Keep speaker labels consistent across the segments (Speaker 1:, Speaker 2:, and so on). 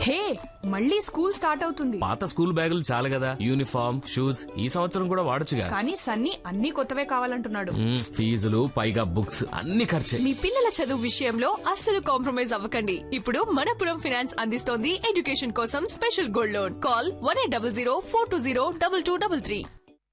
Speaker 1: హే మళ్ళీ school start అవుతుంది
Speaker 2: పాత స్కూల్ బ్యాగులు చాలు కదా యూనిఫామ్ షూస్ ఈ సంవత్సరం కూడా వాడొచ్చుగా
Speaker 1: కానీ సన్నీ అన్ని కొత్తవే కావాలంటున్నాడు
Speaker 2: మ్మ్, ఫీజులు పైగా బుక్స్ అన్ని ఖర్చే
Speaker 3: మీ పిల్లల చదువు విషయంలో అస్సలు కాంప్రమైజ్ అవ్వకండి ఇప్పుడు మనపురం ఫైనాన్స్ అందిస్తోంది ఎడ్యుకేషన్ కోసం special gold loan call one eight double zero four two zero double two double three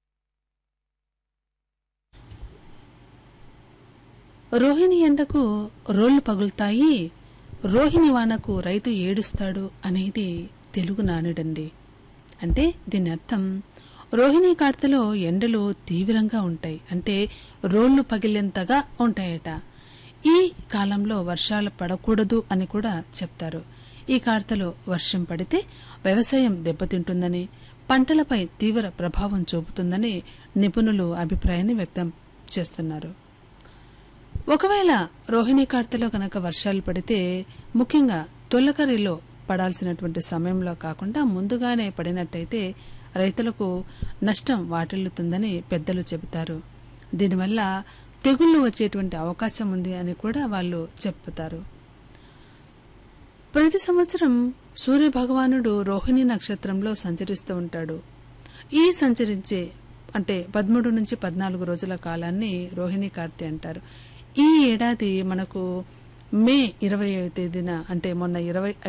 Speaker 4: Rohini ఎండకు రోళ్లు పగులుతాయి రోహిణి వానకు రైతు ఏడుస్తాడు అనేది తెలుగు నానుడండి అంటే దీని అర్థం రోహిణి కార్తెలో ఎండలు తీవ్రంగా ఉంటాయి అంటే రోళ్లు పగిలేంతగా ఉంటాయట ఈ కాలంలో వర్షాలు పడకూడదు అని కూడా చెప్తారు ఈ కార్తెలో వర్షం పడితే వ్యవసాయం దెబ్బతింటుందని పంటలపై తీవ్ర ప్రభావం చూపుతుందని నిపుణులు అభిప్రాయాన్ని వ్యక్తం చేస్తున్నారు ఒకవేళ రోహిణి కార్తెలో కనుక వర్షాలు పడితే ముఖ్యంగా తొలకరిలో పడాల్సినటువంటి సమయంలో కాకుండా ముందుగానే పడినట్టయితే రైతులకు నష్టం వాటిల్లుతుందని పెద్దలు చెబుతారు దీనివల్ల తెగుళ్లు వచ్చేటువంటి అవకాశం ఉంది అని కూడా వాళ్ళు చెప్తారు ప్రతి సంవత్సరం సూర్య భగవానుడు రోహిణి నక్షత్రంలో సంచరిస్తూ ఉంటాడు ఈ సంచరించే అంటే పదమూడు నుంచి పద్నాలుగు రోజుల కాలాన్ని రోహిణి కార్తె అంటారు ఈ ఏడాది మనకు మే ఇరవై తేదీన అంటే మొన్న ఇరవై